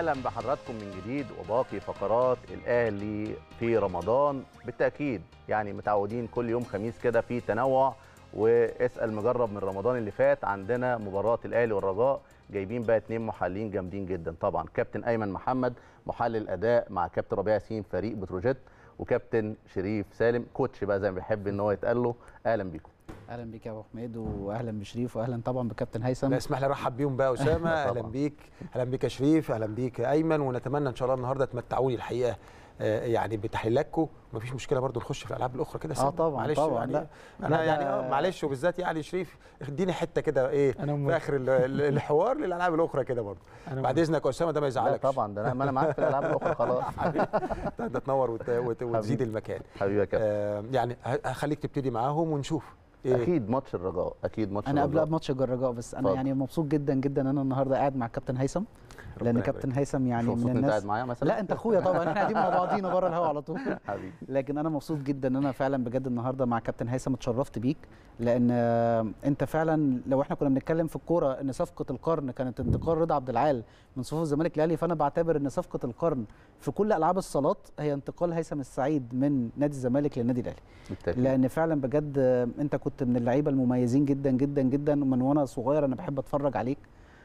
اهلا بحضراتكم من جديد وباقي فقرات الاهلي في رمضان بالتاكيد يعني متعودين كل يوم خميس كده في تنوع واسال مجرب من رمضان اللي فات عندنا مباراه الاهلي والرجاء جايبين بقى اتنين محللين جامدين جدا طبعا كابتن ايمن محمد محلل اداء مع كابتن ربيع ياسين فريق بتروجيت وكابتن شريف سالم كوتش بقى زي ما بيحب ان هو يتقال له اهلا بيكم اهلا بيك يا ابو حميد واهلا بشريف واهلا طبعا بكابتن هيثم لا اسمح لي ارحب بيهم بقى اسامه اهلا طبعاً. بيك اهلا بيك يا شريف اهلا بيك يا ايمن ونتمنى ان شاء الله النهارده تمتعوني الحقيقه آه، يعني بتحليلاتكم مفيش مشكله برضو نخش في الالعاب الاخرى كده سوا. طبعاً، معلش طبعاً، يعني لا. انا لا، يعني ده- اه معلش وبالذات يعني شريف اديني حته كده ايه أنا م- في اخر ال- ال- الحوار للالعاب الاخرى كده برضو أنا بعد اذنك يا اسامه ده ما لا يزعلكش طبعا ده انا ما انا معاك في الالعاب الاخرى خلاص ده تنور وت- وت- وتزيد حبيبي. المكان حبيبي يا كابتن آه، يعني ه- هخليك تبتدي معاهم ونشوف ايه اكيد ماتش الرجاء اكيد ماتش انا قبل الرجاء ماتش الرجاء بس انا اتفضل. يعني مبسوط جدا جدا انا النهارده قاعد مع كابتن هيثم ربنا لان يبارك. كابتن هيثم يعني مش مبسوط من ان انت قاعد الناس معايا مثلا لا انت اخويا طبعا احنا قاعدين مع بعضينا بره الهوا على طول حبيبي لكن انا مبسوط جدا ان انا فعلا بجد النهارده مع كابتن هيثم اتشرفت بيك لان آه، انت فعلا لو احنا كنا بنتكلم في الكوره ان صفقه القرن كانت انتقال رضا عبد العال من صفوف الزمالك الاهلي فانا بعتبر ان صفقه القرن في كل العاب الصالات هي انتقال هيثم السعيد من نادي الزمالك للنادي الاهلي بالتأكيد. لان فعلا بجد آه، انت كنت من اللعيبه المميزين جدا جدا جدا ومن وانا صغير انا بحب اتفرج عليك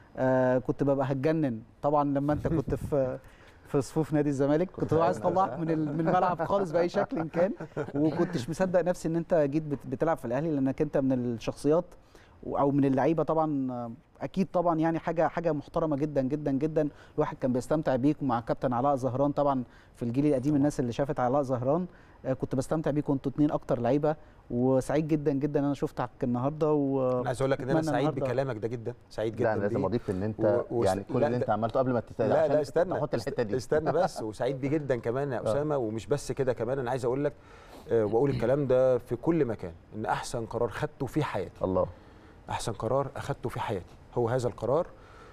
آه كنت ببقى هتجنن طبعا لما انت كنت في في صفوف نادي الزمالك كنت ببقى عايز اطلعك من ال- من الملعب خالص باي شكل كان وكنتش مصدق نفسي ان انت جيت بت- بتلعب في الاهلي لانك انت من الشخصيات و- او من اللعيبه طبعا آه، اكيد طبعا يعني حاجه حاجه محترمه جدا جدا جدا الواحد كان بيستمتع بيك ومع كابتن علاء زهران طبعا في الجيل القديم الناس اللي شافت علاء زهران آه، كنت بستمتع بيكم انتوا اتنين اكتر لعيبه وسعيد جدا جدا ان انا شفتك النهارده و انا عايز اقول لك ان انا أتمنى سعيد النهاردة- بكلامك ده جدا سعيد جدا لا انا لازم بيه. اضيف ان انت و- و- يعني كل لا، اللي ده- انت عملته قبل ما تستنى لا عشان لا استنى نحط الحته دي استنى بس وسعيد بيه جدا كمان يا اسامه ومش بس كده كمان انا عايز اقول لك آه، واقول الكلام ده في كل مكان ان احسن قرار خدته في حياتي الله احسن قرار اخدته في حياتي هو هذا القرار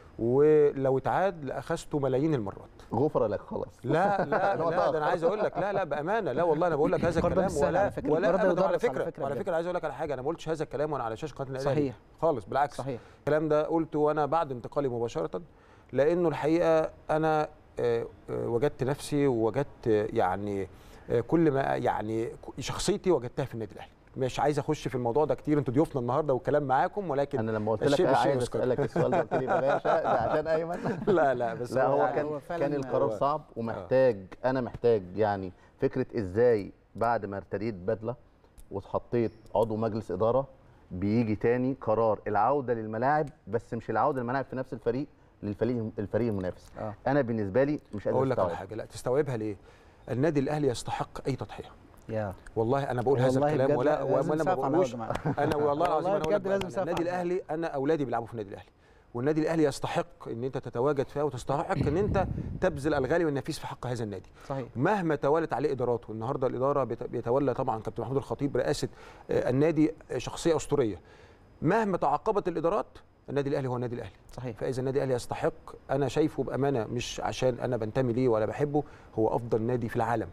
ولو اتعاد لاخذته ملايين المرات غفر لك خلاص لا لا هو لا ده اتأخر. انا عايز اقول لك لا لا بامانه لا والله انا بقول لك هذا القرار ده الكلام مش سهل ولا على فكرة، ولا القرار ده أبداً على يدرس على فكره فكرة وعلى بجد. فكره عايز اقول لك على حاجه انا ما قلتش هذا الكلام وانا على شاشه قناه الاهلي صحيح. خالص بالعكس صحيح الكلام ده قلته وانا بعد انتقالي مباشره لانه الحقيقه انا آه، آه، وجدت نفسي ووجدت آه، يعني آه، كل ما يعني ك- شخصيتي وجدتها في النادي الاهلي مش عايز اخش في الموضوع ده كتير انتوا ضيوفنا النهارده والكلام معاكم ولكن انا لما قلت لك الشيء بالشيء عايز يذكر. اسالك السؤال ده قلت لي باشا ده عشان ايمن لا لا بس لا هو يعني كان هو فعلاً كان القرار هو- صعب ومحتاج انا محتاج يعني فكره ازاي بعد ما ارتديت بدله واتحطيت عضو مجلس اداره بيجي تاني قرار العوده للملاعب بس مش العوده للملاعب في نفس الفريق للفريق الفريق المنافس آه. انا بالنسبه لي مش قادر اقول لك على استوعب حاجه لا تستوعبها ليه النادي الاهلي يستحق اي تضحيه يا والله انا بقول هذا والله الكلام بجد ولا لازم وانا ما نسقف على بقولوش الهوا يا انا والله العظيم والله انا أقول لك بجد لازم بأمانة، نسقف النادي على الاهلي انا اولادي بيلعبوا في النادي الاهلي والنادي الاهلي يستحق ان انت تتواجد فيها وتستحق ان انت تبذل الغالي والنفيس في حق هذا النادي صحيح مهما توالت عليه اداراته النهارده الاداره بيت- بيتولى طبعا كابتن محمود الخطيب رئاسه آه، النادي آه، شخصيه اسطوريه مهما تعاقبت الادارات النادي الاهلي هو النادي الاهلي صحيح فاذا النادي الاهلي يستحق انا شايفه بامانه مش عشان انا بنتمي ليه ولا بحبه هو افضل نادي في العالم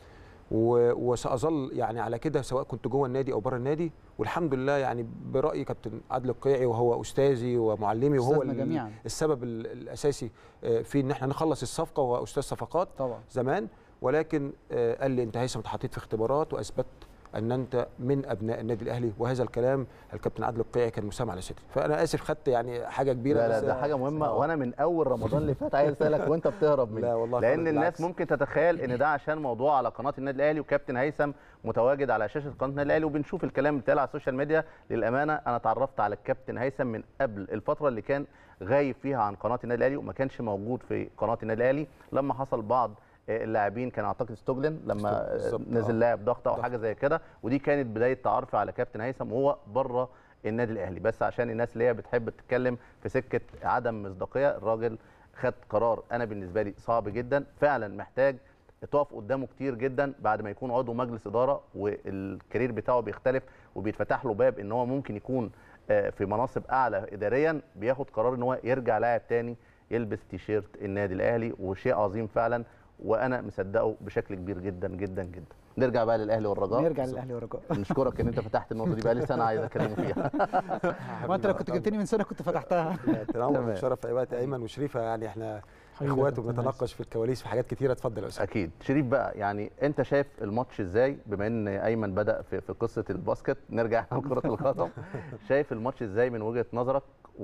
و- وساظل يعني على كده سواء كنت جوه النادي او بره النادي والحمد لله يعني برايي كابتن عادل القيعي وهو استاذي ومعلمي وهو أستاذنا ال- جميعاً. السبب ال- الاساسي آه، في ان احنا نخلص الصفقه وهو استاذ صفقات طبعا زمان ولكن آه، قال لي انت هيثم اتحطيت في اختبارات واثبت ان انت من ابناء النادي الاهلي وهذا الكلام الكابتن عادل القيعي كان مسام على صدري فانا اسف خدت يعني حاجه كبيره لا لا بس- ده حاجه مهمه آه. وانا من اول رمضان اللي فات عايز اسالك وانت بتهرب مني لا والله لان خالص، الناس بالعكس. ممكن تتخيل ان ده عشان موضوع على قناه النادي الاهلي وكابتن هيثم متواجد على شاشه قناه النادي الاهلي وبنشوف الكلام اللي بيتقال على السوشيال ميديا للامانه انا اتعرفت على الكابتن هيثم من قبل الفتره اللي كان غايب فيها عن قناه النادي الاهلي وما كانش موجود في قناه النادي الاهلي لما حصل بعض آه، اللاعبين كان اعتقد ستوجلن لما آه، بالظبط، نزل آه. لاعب ضغط او ضغط. حاجه زي كده ودي كانت بدايه تعرفي على كابتن هيثم وهو بره النادي الاهلي بس عشان الناس اللي هي بتحب تتكلم في سكه عدم مصداقيه الراجل خد قرار انا بالنسبه لي صعب جدا فعلا محتاج تقف قدامه كتير جدا بعد ما يكون عضو مجلس اداره والكارير بتاعه بيختلف وبيتفتح له باب ان هو ممكن يكون آه، في مناصب اعلى اداريا بياخد قرار ان هو يرجع لاعب تاني يلبس تيشيرت النادي الاهلي وشيء عظيم فعلا وانا مصدقه بشكل كبير جدا جدا جدا نرجع بقى للاهلي والرجاء نرجع للاهلي والرجاء نشكرك ان انت فتحت النقطه دي بقى لي سنه عايز اتكلم فيها ما انت لو كنت جبتني من سنه كنت فتحتها تنور تمام. شرف في اي وقت ايمن وشريفه يعني احنا حبيبي يا اخوات كابتن وبنتناقش في الكواليس في حاجات كتيره اتفضل يا استاذ اكيد شريف بقى يعني انت شايف الماتش ازاي بما ان ايمن بدا في, في قصه الباسكت نرجع لكره القدم شايف الماتش ازاي من وجهه نظرك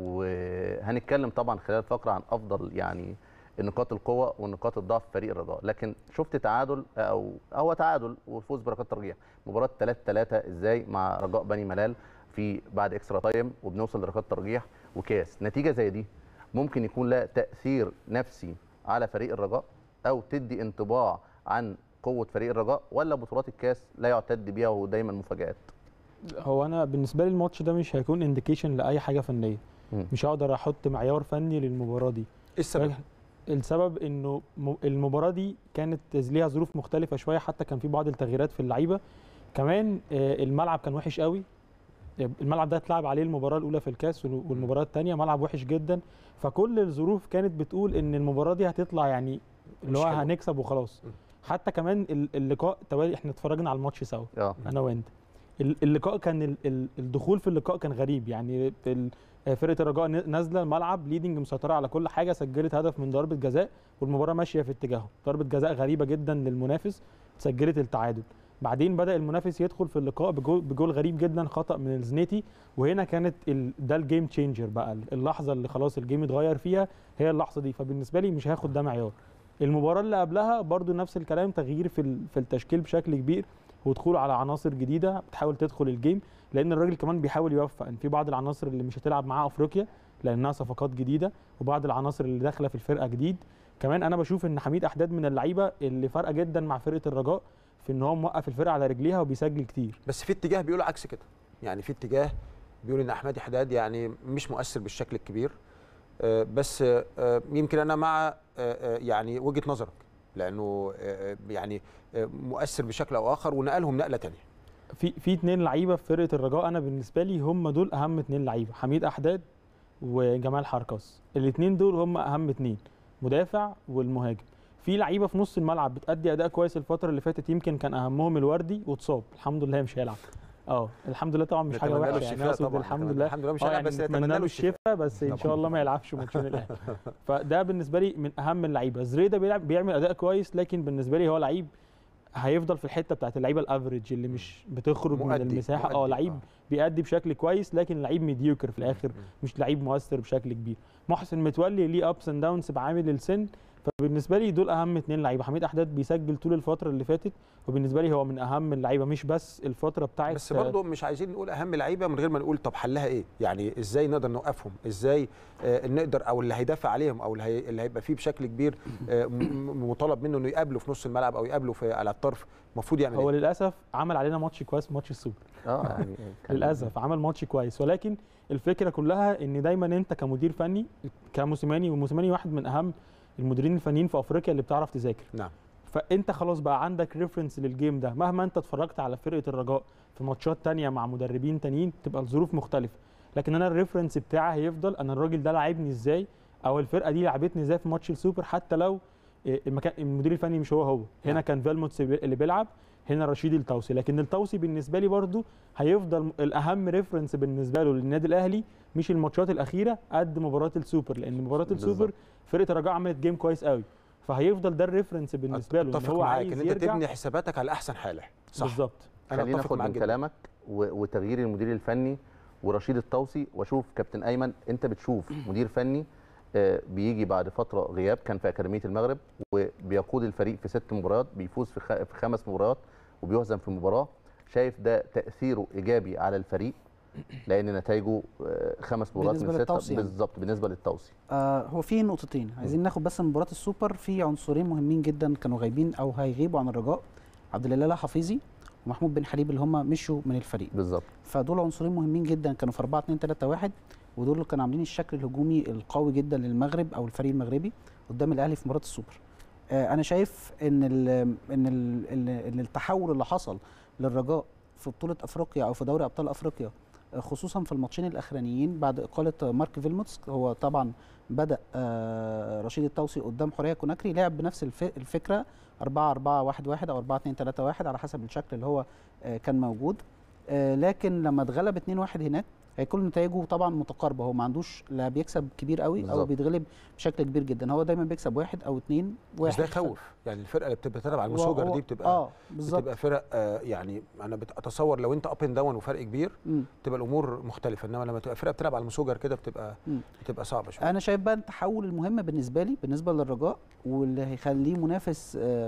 وهنتكلم طبعا خلال الفقره عن افضل يعني نقاط القوه ونقاط الضعف في فريق الرجاء لكن شفت تعادل او هو تعادل وفوز بركات ترجيح مباراه 3 3 ازاي مع رجاء بني ملال في بعد اكسترا تايم وبنوصل لركلات ترجيح وكاس نتيجه زي دي ممكن يكون لها تاثير نفسي على فريق الرجاء او تدي انطباع عن قوه فريق الرجاء ولا بطولات الكاس لا يعتد بيها ودايما مفاجات هو انا بالنسبه لي الماتش ده مش هيكون انديكيشن لاي حاجه فنيه مم. مش هقدر احط معيار فني للمباراه دي ايه السبب؟ السبب انه م- المباراه دي كانت ليها ظروف مختلفه شويه حتى كان في بعض التغييرات في اللعيبه كمان آه، الملعب كان وحش قوي الملعب ده اتلعب عليه المباراه الاولى في الكاس وال- والمباراه الثانيه ملعب وحش جدا فكل الظروف كانت بتقول ان المباراه دي هتطلع يعني اللي مش هو حلوة. هنكسب وخلاص م. حتى كمان ال- اللقاء توالي احنا اتفرجنا على الماتش سوا اه انا وانت ال- اللقاء كان ال- ال- الدخول في اللقاء كان غريب يعني ال- فرقه الرجاء ن- نازله الملعب ليدنج مسيطره على كل حاجه سجلت هدف من ضربه جزاء والمباراه ماشيه في اتجاهه ضربه جزاء غريبه جدا للمنافس سجلت التعادل بعدين بدا المنافس يدخل في اللقاء بجول, بجول غريب جدا خطا من الزنيتي وهنا كانت ال... ده الجيم تشينجر بقى اللحظه اللي خلاص الجيم اتغير فيها هي اللحظه دي فبالنسبه لي مش هاخد ده معيار المباراه اللي قبلها برضو نفس الكلام تغيير في ال- في التشكيل بشكل كبير ودخول على عناصر جديده بتحاول تدخل الجيم لان الراجل كمان بيحاول يوفق ان في بعض العناصر اللي مش هتلعب معاه افريقيا لانها صفقات جديده وبعض العناصر اللي داخله في الفرقه جديد كمان انا بشوف ان حميد احداد من اللعيبه اللي فارقه جدا مع فرقه الرجاء في ان هو موقف الفرقه على رجليها وبيسجل كتير بس في اتجاه بيقول عكس كده يعني في اتجاه بيقول ان احمدي حداد يعني مش مؤثر بالشكل الكبير آه، بس آه، يمكن انا مع آه، آه، يعني وجهه نظرك لانه آه، يعني آه، مؤثر بشكل او اخر ونقلهم نقله تانية في في اتنين لعيبه في فرقه الرجاء انا بالنسبه لي هم دول اهم اتنين لعيبه حميد احداد وجمال حركاس الاتنين دول هم اهم اتنين مدافع والمهاجم في لعيبه في نص الملعب بتأدي اداء كويس الفتره اللي فاتت يمكن كان اهمهم الوردي واتصاب الحمد لله مش هيلعب اه الحمد لله طبعا مش حاجه نتمنى له وحشه يعني الشفاء اقصد طبعا الحمد نتمنى- لله الحمد لله مش اه هيلعب يعني بس نتمنى نتمنى له له الشفاء الشفاء بس ان شاء الله ما يلعبش ماتشين الاهلي فده بالنسبه لي من اهم اللعيبه زريده بيلعب بيعمل اداء كويس لكن بالنسبه لي هو لعيب هيفضل في الحته بتاعت اللعيبه الافريج اللي مش بتخرج من مؤدي، المساحه اه مؤدي، لعيب آه. بيأدي بشكل كويس لكن لعيب ميديوكر في الاخر مش لعيب مؤثر بشكل كبير محسن متولي ليه ابس اند داونز بعامل السن فبالنسبه لي دول اهم اتنين لعيبه حميد احداد بيسجل طول الفتره اللي فاتت وبالنسبه لي هو من اهم اللعيبه مش بس الفتره بتاعت بس برضه مش عايزين نقول اهم لعيبه من غير ما نقول طب حلها ايه يعني ازاي نقدر نوقفهم ازاي آه نقدر او اللي هيدافع عليهم او اللي, هي اللي هيبقى فيه بشكل كبير آه م- م- مطالب منه انه يقابله في نص الملعب او يقابله في على الطرف المفروض يعمل هو ايه للاسف عمل علينا ماتش كويس ماتش السوبر اه يعني كان- للاسف عمل ماتش كويس ولكن الفكره كلها ان دايما انت كمدير فني كموسيماني وموسيماني واحد من اهم المديرين الفنيين في افريقيا اللي بتعرف تذاكر نعم فانت خلاص بقى عندك ريفرنس للجيم ده مهما انت اتفرجت على فرقه الرجاء في ماتشات تانية مع مدربين تانيين تبقى الظروف مختلفه لكن انا الريفرنس بتاعي هيفضل انا الراجل ده لعبني ازاي او الفرقه دي لعبتني ازاي في ماتش السوبر حتى لو إيه، المكان المدير الفني مش هو هو هنا نعم. كان فيلموتس اللي بيلعب هنا رشيد التوسي لكن التوسي بالنسبه لي برضو هيفضل الاهم ريفرنس بالنسبه له للنادي الاهلي مش الماتشات الاخيره قد مباراه السوبر لان مباراه السوبر بالظبط. فرقه الرجاء عملت جيم كويس قوي فهيفضل ده الريفرنس بالنسبه له ان اتفق هو معاك عايز ان انت يرجع تبني حساباتك على احسن حاله صح بالظبط انا خلينا اتفق ناخد معاك من جدا كلامك و- وتغيير المدير الفني ورشيد التوصي واشوف كابتن ايمن انت بتشوف مدير فني آه، بيجي بعد فتره غياب كان في اكاديميه المغرب وبيقود الفريق في ست مباريات بيفوز في خ- في خمس مباريات وبيهزم في مباراه شايف ده تاثيره ايجابي على الفريق لان نتائجه آه، خمس مباريات بالنسبة من للتوصي سته يعني. بالظبط بالنسبه للتوصي آه هو في نقطتين عايزين ناخد بس من مباراه السوبر في عنصرين مهمين جدا كانوا غايبين او هيغيبوا عن الرجاء عبد الاله حفيظي ومحمود بن حليب اللي هم مشوا من الفريق بالظبط فدول عنصرين مهمين جدا كانوا في 4 2 3 1 ودول اللي كانوا عاملين الشكل الهجومي القوي جدا للمغرب او الفريق المغربي قدام الاهلي في مباراه السوبر آه انا شايف ان ال ان ال ان إن التحول اللي حصل للرجاء في بطوله افريقيا او في دوري ابطال افريقيا آه، خصوصا في الماتشين الاخرانيين بعد اقاله مارك فيلموتس هو طبعا بدا آه، رشيد التوسي قدام حوريه كوناكري لعب بنفس الف- الفكره 4 4 1 1 او 4 2 3 1 على حسب الشكل اللي هو آه، كان موجود آه، لكن لما اتغلب 2-1 هناك هيكون نتائجه طبعا متقاربه هو ما عندوش لا بيكسب كبير قوي او بالظبط. بيتغلب بشكل كبير جدا هو دايما بيكسب واحد او اتنين واحد بس ده يخوف يعني الفرقه اللي بتبقى بتلعب على هو- المسوجر هو- دي بتبقى اه بالظبط بتبقى فرق آه يعني انا بتصور لو انت اب اند داون وفرق كبير مم. تبقى الامور مختلفه انما لما تبقى فرقه بتلعب على المسوجر كده بتبقى مم. بتبقى صعبه شويه انا شايف بقى التحول المهم بالنسبه لي بالنسبه للرجاء واللي هيخليه منافس آه،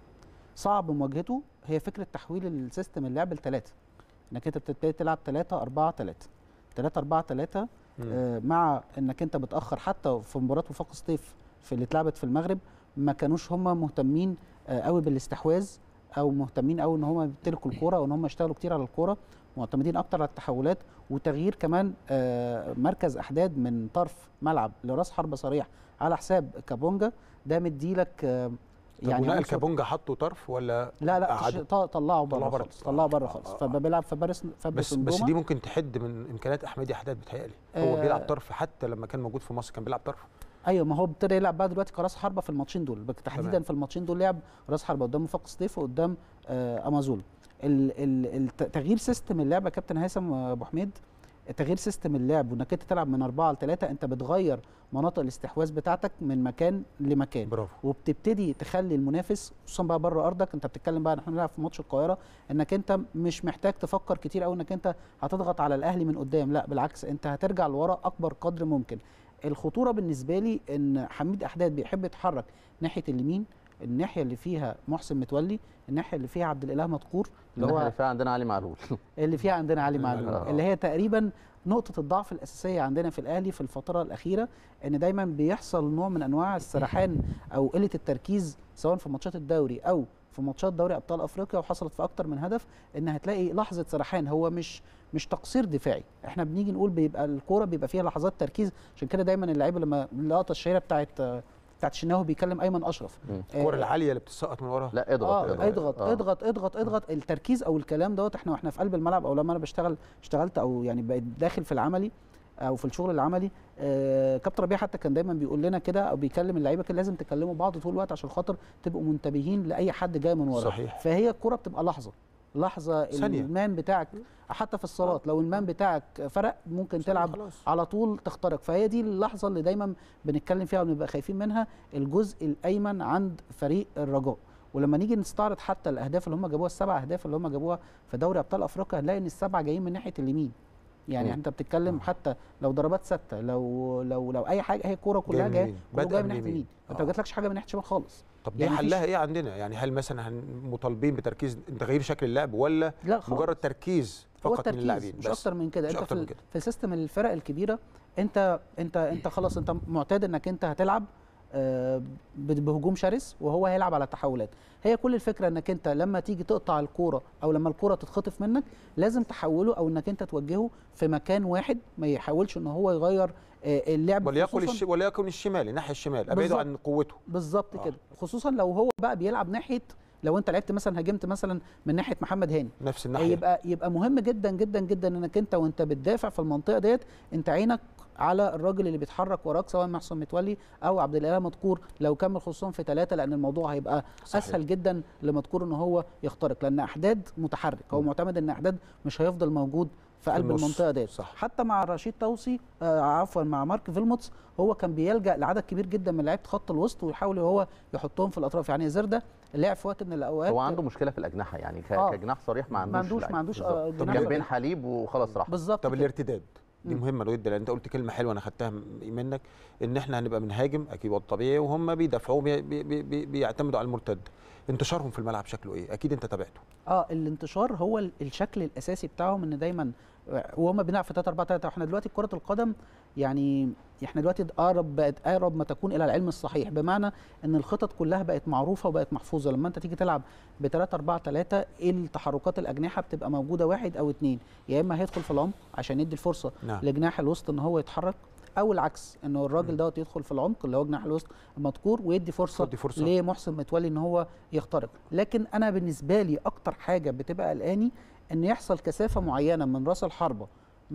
صعب مواجهته هي فكره تحويل السيستم اللعب لثلاثه انك انت بتبتدي تلعب 3 4 3 3 4 3 مم. مع انك انت بتاخر حتى في مباراه وفاق سطيف في اللي اتلعبت في المغرب ما كانوش هم مهتمين آه، قوي بالاستحواذ او مهتمين قوي ان هم يمتلكوا الكوره او ان هم يشتغلوا كتير على الكوره معتمدين اكتر على التحولات وتغيير كمان آه، مركز احداد من طرف ملعب لراس حربه صريح على حساب كابونجا ده مديلك آه، يعني ونقل عنصر- كابونجا حطه طرف ولا لا لا قعده؟ تش- ط- طلعه بره طلعه بره. خالص طلعه بره آه، خالص آه، آه. فبيلعب فبارس فابريس بس بس نجومة. دي ممكن تحد من امكانيات احمدي حداد بتهيألي هو آه، بيلعب طرف حتى لما كان موجود في مصر كان بيلعب طرف ايوه ما هو ابتدى يلعب بقى دلوقتي كراس حربه في الماتشين دول بك- تحديدا تمام. في الماتشين دول لعب راس حربه قدام وفاق سطيف وقدام آه امازول ال- ال- الت- تغيير سيستم اللعب يا كابتن هيثم ابو حميد تغيير سيستم اللعب وانك انت تلعب من أربعة لثلاثة انت بتغير مناطق الاستحواذ بتاعتك من مكان لمكان برافو وبتبتدي تخلي المنافس خصوصا بقى بره ارضك انت بتتكلم بقى احنا بنلعب في ماتش القاهره انك انت مش محتاج تفكر كتير قوي انك انت هتضغط على الاهلي من قدام لا بالعكس انت هترجع لورا اكبر قدر ممكن الخطوره بالنسبه لي ان حميد احداد بيحب يتحرك ناحيه اليمين الناحيه اللي فيها محسن متولي الناحيه اللي فيها عبد الاله مذكور اللي اللي هو احنا فيها عندنا علي معلول اللي فيها عندنا علي معلول آه. اللي هي تقريبا نقطة الضعف الأساسية عندنا في الأهلي في الفترة الأخيرة إن دايما بيحصل نوع من أنواع السرحان أو قلة التركيز سواء في ماتشات الدوري أو في ماتشات دوري أبطال أفريقيا وحصلت في أكتر من هدف إن هتلاقي لحظة سرحان هو مش مش تقصير دفاعي احنا بنيجي نقول بيبقى الكوره بيبقى فيها لحظات تركيز عشان كده دايما اللعيبه لما اللقطه الشهيره بتاعت بتاعت الشناوي بيكلم ايمن اشرف مم. الكور العاليه اللي بتسقط من ورا لا اضغط اه اضغط آه. اضغط اضغط اضغط التركيز او الكلام دوت احنا واحنا في قلب الملعب او لما انا بشتغل اشتغلت او يعني بقيت داخل في العملي او في الشغل العملي آه كابتن ربيع حتى كان دايما بيقول لنا كده او بيكلم اللعيبه كده لازم تكلموا بعض طول الوقت عشان خاطر تبقوا منتبهين لاي حد جاي من ورا صحيح. فهي الكره بتبقى لحظه لحظه ثانية. المان بتاعك حتى في الصالات لو المان بتاعك فرق ممكن تلعب خلاص. على طول تخترق فهي دي اللحظه اللي دايما بنتكلم فيها وبنبقى خايفين منها الجزء الايمن عند فريق الرجاء ولما نيجي نستعرض حتى الاهداف اللي هم جابوها السبع اهداف اللي هم جابوها في دوري ابطال افريقيا هنلاقي ان السبعه جايين من ناحيه اليمين يعني مم. انت بتتكلم حتى لو ضربات ثابته لو لو لو اي حاجه هي الكوره كلها من جايه اليمين. كلها بدأ جايه من من ناحيه اليمين. اليمين انت آه. ما جاتلكش حاجه من ناحيه الشمال خالص طب دي يعني مفيش- حلها ايه عندنا يعني هل مثلا هن- مطالبين بتركيز تغيير شكل اللعب ولا لا خالص. مجرد تركيز هو فقط من التركيز اللاعبين مش اكتر من كده مش انت أكتر في, من كده. في سيستم الفرق الكبيره انت انت انت خلاص انت معتاد انك انت هتلعب آه، ب- بهجوم شرس وهو هيلعب على تحولات هي كل الفكره انك انت لما تيجي تقطع الكوره او لما الكوره تتخطف منك لازم تحوله او انك انت توجهه في مكان واحد ما يحاولش ان هو يغير آه، اللعب وليكن خصوصاً- الش... وليكن الشمال الناحيه الشمال ابعده بالظبط. عن قوته بالظبط آه. كده خصوصا لو هو بقى بيلعب ناحيه لو انت لعبت مثلا هاجمت مثلا من ناحيه محمد هاني نفس الناحيه يبقى يبقى مهم جدا جدا جدا انك انت وانت بتدافع في المنطقه ديت انت عينك على الراجل اللي بيتحرك وراك سواء محسن متولي او عبد الاله مذكور لو كمل خصوصا في ثلاثه لان الموضوع هيبقى صحيح. اسهل جدا لمذكور ان هو يخترق لان احداد متحرك هو م. معتمد ان احداد مش هيفضل موجود في قلب النص. المنطقه ديت صح. حتى مع رشيد توصي آه عفوا مع مارك فيلموتس هو كان بيلجا لعدد كبير جدا من لعيبه خط الوسط ويحاول هو يحطهم في الاطراف يعني زرده لعب في وقت من الاوقات هو عنده مشكله في الاجنحه يعني ك- آه. كجناح صريح ما ما عندوش عندوش لعيب. ما عندوش بالظبط. آه، جناح كان صريح. بين حليب وخلاص راح بالظبط طب كده. الارتداد دي مم. مهمه الود لان انت قلت كلمه حلوه انا خدتها م- منك ان احنا هنبقى بنهاجم اكيد وده طبيعي وهم بيدافعوا بي بي بي بيعتمدوا على المرتد انتشارهم في الملعب شكله ايه اكيد انت تابعته اه الانتشار هو ال- الشكل الاساسي بتاعهم ان دايما وهم بيلعبوا في 3 4 3 واحنا دلوقتي كره القدم يعني احنا دلوقتي اقرب بقت اقرب ما تكون الى العلم الصحيح بمعنى ان الخطط كلها بقت معروفه وبقت محفوظه لما انت تيجي تلعب ب 3 4 3 ايه التحركات الاجنحه بتبقى موجوده واحد او اتنين يا اما هيدخل في العمق عشان يدي الفرصه نعم لجناح الوسط ان هو يتحرك او العكس انه الراجل دوت يدخل في العمق اللي هو جناح الوسط المذكور ويدي فرصه يدي فرصة. لمحسن متولي ان هو يخترق لكن انا بالنسبه لي اكتر حاجه بتبقى قلقاني ان يحصل كثافه معينه من راس الحربه مع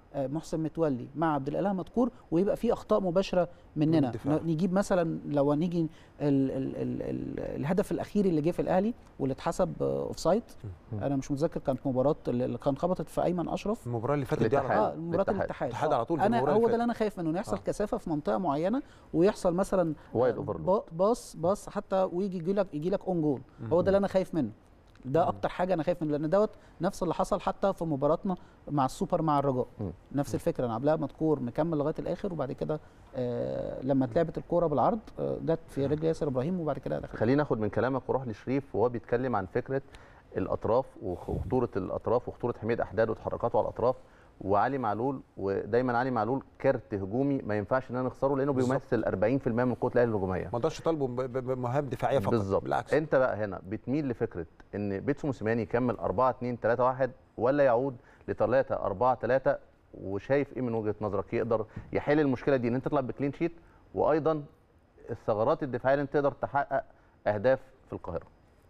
آه، محسن متولي مع عبد الاله مذكور ويبقى في اخطاء مباشره من مننا الدفاع. ن- نجيب مثلا لو نيجي ال ال ال ال الهدف الاخير اللي جه في الاهلي واللي اتحسب اوف سايد مم. انا مش متذكر كانت مباراه اللي كانت خبطت في ايمن اشرف المباراه اللي فاتت دي على الاتحاد. طول. اه مباراه الاتحاد. الاتحاد الاتحاد آه. على طول في انا المباراة هو اللي ده اللي فاتت. انا خايف منه انه يحصل آه. كثافه في منطقه معينه ويحصل مثلا وايد آه، اوفرلود با- باص باص حتى ويجي يجي لك يجي لك اون جول هو ده اللي انا خايف منه ده اكتر حاجه انا خايف منه لان دوت نفس اللي حصل حتى في مباراتنا مع السوبر مع الرجاء مم. نفس الفكره انا قبلها مذكور مكمل لغايه الاخر وبعد كده آه لما اتلعبت الكوره بالعرض آه جت في رجل ياسر ابراهيم وبعد كده دخلت خلينا ناخد من كلامك وروح لشريف وهو بيتكلم عن فكره الاطراف وخطوره الاطراف وخطوره حميد احداد وتحركاته على الاطراف وعلي معلول ودايما علي معلول كارت هجومي ما ينفعش ان انا نخسره لانه بالظبط. بيمثل 40% من قوه الاهلي الهجوميه ما اقدرش اطالبه ب- ب- بمهام دفاعيه فقط بالظبط بالعكس انت بقى هنا بتميل لفكره ان بيتسو موسيماني يكمل 4 2 3 1 ولا يعود ل 3 4 3 وشايف ايه من وجهه نظرك يقدر يحل المشكله دي ان انت تطلع بكلين شيت وايضا الثغرات الدفاعيه اللي انت تقدر تحقق اهداف في القاهره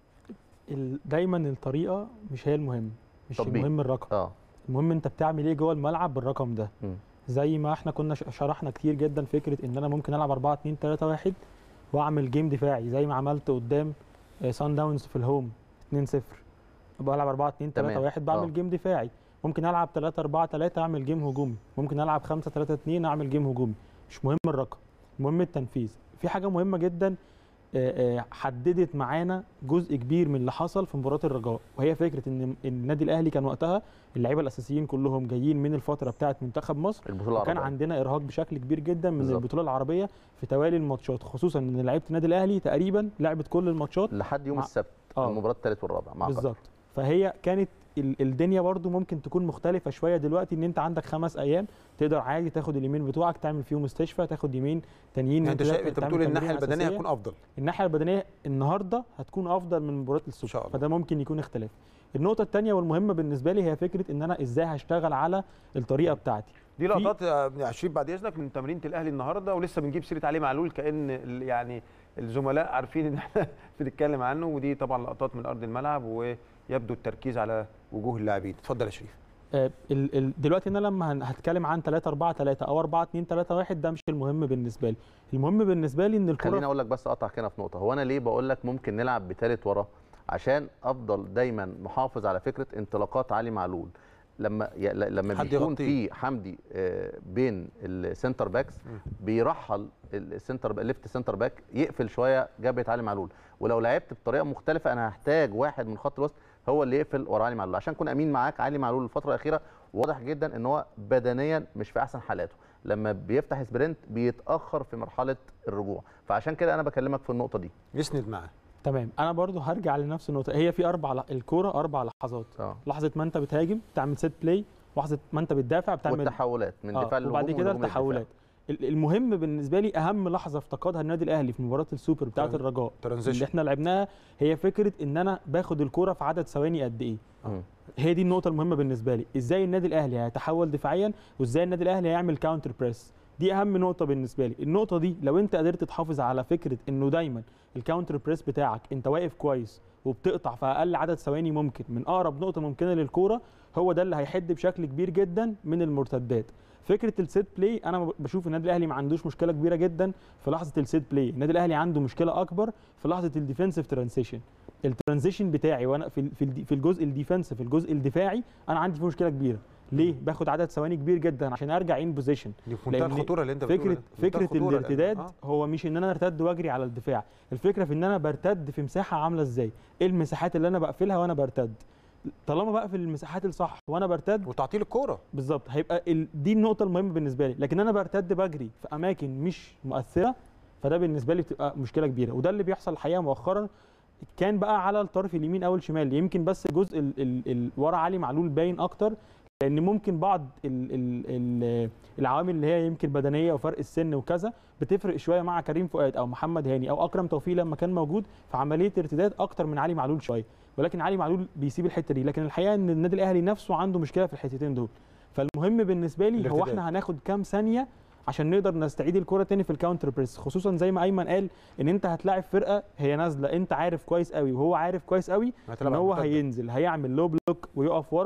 ال- دايما الطريقه مش هي المهم مش طب بيه. المهم الرقم اه المهم انت بتعمل ايه جوه الملعب بالرقم ده مم. زي ما احنا كنا ش- شرحنا كتير جدا فكره ان انا ممكن العب 4 2 3 1 واعمل جيم دفاعي زي ما عملت قدام سان داونز في الهوم 2 0 بلعب 4 2 3 تمام. 1 بعمل آه. جيم دفاعي ممكن العب 3 4 3 اعمل جيم هجومي ممكن العب 5 3 2 اعمل جيم هجومي مش مهم الرقم المهم التنفيذ في حاجه مهمه جدا آه، آه، حددت معانا جزء كبير من اللي حصل في مباراه الرجاء وهي فكره ان النادي الاهلي كان وقتها اللعيبه الاساسيين كلهم جايين من الفتره بتاعه منتخب مصر البطوله وكان العربية. عندنا ارهاق بشكل كبير جدا من بالظبط. البطوله العربيه في توالي الماتشات خصوصا ان لعيبه النادي الاهلي تقريبا لعبت كل الماتشات لحد يوم مع- السبت اه المباراه الثالث والرابع مع بالظبط فهي كانت ال- الدنيا برضو ممكن تكون مختلفه شويه دلوقتي ان انت عندك خمس ايام تقدر عادي تاخد اليومين بتوعك تعمل فيهم استشفاء تاخد يومين تانيين يعني انت تقدر شايف انت تعمل بتقول الناحيه تمرين البدنيه أساسية. هتكون افضل الناحيه البدنيه النهارده هتكون افضل من مباراه السوبر إن شاء الله. فده ممكن يكون اختلاف النقطه الثانيه والمهمه بالنسبه لي هي فكره ان انا ازاي هشتغل على الطريقه بتاعتي دي في- لقطات آه، يا شريف بعد اذنك من تمرينه الاهلي النهارده ولسه بنجيب سيره علي معلول كان ال- يعني الزملاء عارفين ان احنا بنتكلم عنه ودي طبعا لقطات من ارض الملعب ويبدو التركيز على وجوه اللاعبين اتفضل يا شريف آه، ال- ال- دلوقتي انا لما هن- هتكلم عن 3 4 3 او 4 2 3 1 ده مش المهم بالنسبه لي المهم بالنسبه لي ان خليني الكره اقول لك بس اقطع كده في نقطه هو انا ليه بقول لك ممكن نلعب بثالث ورا عشان افضل دايما محافظ على فكره انطلاقات علي معلول لما ي- ل- لما حد بيكون يغطيه. في حمدي آه، بين السنتر باكس بيرحل السنتر الليفت سنتر باك يقفل شويه جبهه علي معلول ولو لعبت بطريقه مختلفه انا هحتاج واحد من خط الوسط هو اللي يقفل ورا علي معلول عشان اكون امين معاك علي معلول الفتره الاخيره واضح جدا ان هو بدنيا مش في احسن حالاته لما بيفتح سبرنت بيتاخر في مرحله الرجوع فعشان كده انا بكلمك في النقطه دي يسند معاه تمام انا برضو هرجع لنفس النقطه هي في اربع ل- الكوره اربع لحظات اه لحظه ما انت بتهاجم تعمل سيت بلاي لحظه ما انت بتدافع بتعمل والتحولات من آه، دفاع للهجوم وبعد كده والهجوم للدفاع. التحولات ال- المهم بالنسبه لي اهم لحظه افتقدها النادي الاهلي في مباراه السوبر بتاعه تران- الرجاء اللي ترانزيشن احنا لعبناها هي فكره ان انا باخد الكوره في عدد ثواني قد ايه مم. هي دي النقطه المهمه بالنسبه لي ازاي النادي الاهلي هيتحول دفاعيا وازاي النادي الاهلي هيعمل كاونتر بريس دي اهم نقطه بالنسبه لي النقطه دي لو انت قدرت تحافظ على فكره انه دايما الكاونتر بريس بتاعك انت واقف كويس وبتقطع في اقل عدد ثواني ممكن من اقرب نقطه ممكنه للكوره هو ده اللي هيحد بشكل كبير جدا من المرتدات فكره السيت بلاي انا بشوف النادي الاهلي ما عندوش مشكله كبيره جدا في لحظه السيت بلاي النادي الاهلي عنده مشكله اكبر في لحظه الديفنسيف ترانزيشن الترانزيشن بتاعي وانا في ال- في الدي- في الجزء الديفنسيف في الجزء الدفاعي انا عندي فيه مشكله كبيره ليه باخد عدد ثواني كبير جدا عشان ارجع ان بوزيشن دي في منتهى لأن الخطوره اللي انت بتقوله فكره ده. منتهى فكره الخطورة لأن- الارتداد آه. هو مش ان انا ارتد واجري على الدفاع الفكره في ان انا برتد في مساحه عامله ازاي ايه المساحات اللي انا بقفلها وانا برتد طالما بقفل المساحات الصح وانا برتد وتعطيل الكوره بالظبط هيبقى ال... دي النقطه المهمه بالنسبه لي لكن انا برتد بجري في اماكن مش مؤثره فده بالنسبه لي بتبقى مشكله كبيره وده اللي بيحصل الحقيقه مؤخرا كان بقى على الطرف اليمين او الشمال يمكن بس الجزء ال... ال... ال... ورا علي معلول باين اكتر لان ممكن بعض ال... ال... ال... العوامل اللي هي يمكن بدنيه وفرق السن وكذا بتفرق شويه مع كريم فؤاد او محمد هاني او اكرم توفيق لما كان موجود في عمليه ارتداد اكتر من علي معلول شويه ولكن علي معلول بيسيب الحته دي لكن الحقيقه ان النادي الاهلي نفسه عنده مشكله في الحتتين دول فالمهم بالنسبه لي هو الارتداد. احنا هناخد كام ثانيه عشان نقدر نستعيد الكره تاني في الكاونتر بريس خصوصا زي ما ايمن قال ان انت هتلاعب فرقه هي نازله انت عارف كويس قوي وهو عارف كويس قوي هتلعب ان على هو المرتدة. هينزل هيعمل لو بلوك ويقف ورا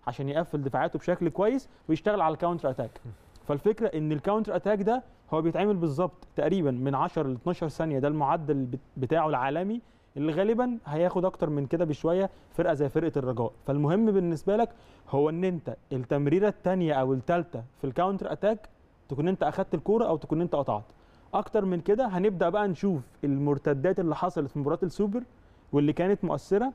عشان يقفل دفاعاته بشكل كويس ويشتغل على الكاونتر اتاك فالفكره ان الكاونتر اتاك ده هو بيتعمل بالظبط تقريبا من 10 ل 12 ثانيه ده المعدل بت- بتاعه العالمي اللي غالبا هياخد اكتر من كده بشويه فرقه زي فرقه الرجاء فالمهم بالنسبه لك هو ان انت التمريره الثانيه او الثالثه في الكاونتر اتاك تكون انت اخدت الكوره او تكون انت قطعت اكتر من كده هنبدا بقى نشوف المرتدات اللي حصلت في مباراه السوبر واللي كانت مؤثره